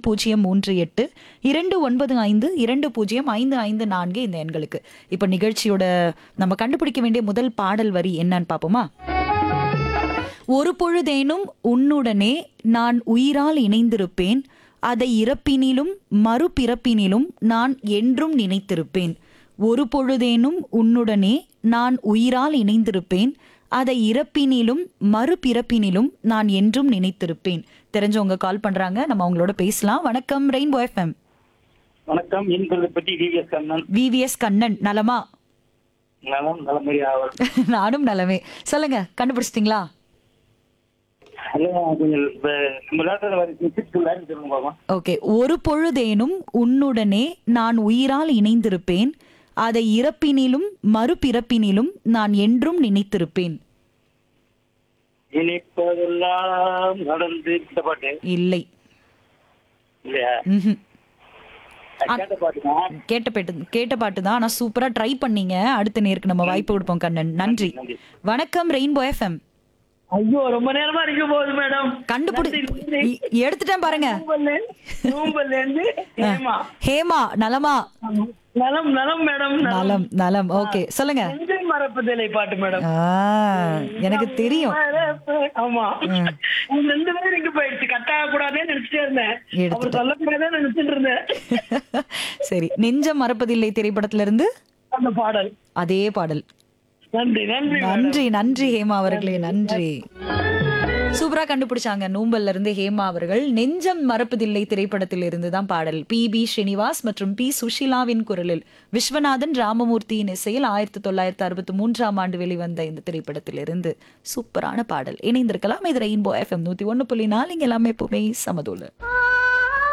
பூஜ்ஜியம் மூன்று எட்டு இரண்டு ஒன்பது ஐந்து இரண்டு பூஜ்ஜியம் ஐந்து ஐந்து நான்கு இந்த எண்களுக்கு இப்போ நிகழ்ச்சியோட நம்ம கண்டுபிடிக்க வேண்டிய முதல் பாடல் வரி என்னன்னு பார்ப்போமா ஒரு பொழுதேனும் உன்னுடனே நான் உயிரால் இணைந்திருப்பேன் அதை இறப்பினிலும் மறுபிறப்பினிலும் நான் என்றும் நினைத்திருப்பேன் ஒரு பொழுதேனும் உன்னுடனே நான் உயிரால் இணைந்திருப்பேன் அதை இறப்பினிலும் மறுபிறப்பினிலும் நான் என்றும் நினைத்திருப்பேன் தெரிஞ்சவங்க கால் பண்றாங்க நம்ம அவங்களோட பேசலாம் வணக்கம் ரெயின்போ எஃப்எம் வணக்கம் என் பற்றி டிவிஎஸ் கண்ணன் விவிஎஸ் கண்ணன் நலமா நலம் நலமறி ஆவல் நானும் நலமே சொல்லுங்க கண்டுபிடிச்சிட்டீங்களா ஹலோ கொஞ்சம் இப்ப நம்ம லேட்டர் வர சிக்ஸ் லேண்ட் சொல்லுங்க பாப்போம் ஓகே ஒரு பொழுதேனும் உன்னுடனே நான் உயிரால் இணைந்திருப்பேன் அதை இறப்பினிலும் மறுபிறப்பினிலும் நான் என்றும் நினைத்திருப்பேன் இனிப்பதெல்லாம் நடந்து இந்த பாட்டு இல்லை இல்லையா ம்ஹும். அது கேட்ட பாட்டு தான் கேட்ட பாட்டு கேட்ட பாட்டு தான் ஆனால் சூப்பரா ட்ரை பண்ணீங்க அடுத்த நேருக்கு நம்ம வாய்ப்பு கொடுப்போம் கண்ணன் நன்றி நன்றி. வணக்கம் ரெயின்போ எஃப்எம் ஐயோ ரொம்ப நேரமா இருக்க போகுது மேடம் கண்டுபிடி இ- எடுத்துட்டேன் பாருங்க நூம்பல்ல இருந்து ஏமா ஹேமா நலமா நலம் நலம் மேடம் நலம் நலம் ஓகே சொல்லுங்க நெஞ்சை மறப்பதில்லை பாட்டு மேடம் ஆ, எனக்கு தெரியும் ஆமா உங்க ரெண்டு பேரும் இங்க போயிடுச்சு கட் ஆக கூடாதுன்னு நினைச்சிட்டே இருந்தேன் எடுத்துட்டேன். அவர் சொல்லக்கூடாதுன்னு நினைச்சிட்டு இருந்தேன் சரி நெஞ்சம் மறப்பதில்லை திரைப்படத்துல இருந்து அந்த பாடல் அதே பாடல் நன்றி நன்றி நன்றி நன்றி ஹேமா அவர்களே நன்றி சூப்பரா கண்டுபிடிச்சாங்க நூம்பல்ல இருந்து ஹேமா அவர்கள் நெஞ்சம் மறப்பதில்லை திரைப்படத்தில் இருந்து தான் பாடல் பி பி ஸ்ரீனிவாஸ் மற்றும் பி சுஷிலாவின் குரலில் விஸ்வநாதன் ராமமூர்த்தியின் இசையில் ஆயிரத்தி தொள்ளாயிரத்தி அறுபத்தி மூன்றாம் ஆண்டு வெளிவந்த இந்த திரைப்படத்தில் இருந்து சூப்பரான பாடல் இணைந்திருக்கலாம் இது ரெயின்போ எஃப்எம் நூத்தி ஒன்னு புள்ளி நாலு இங்க எல்லாமே எப்பவுமே சமதூல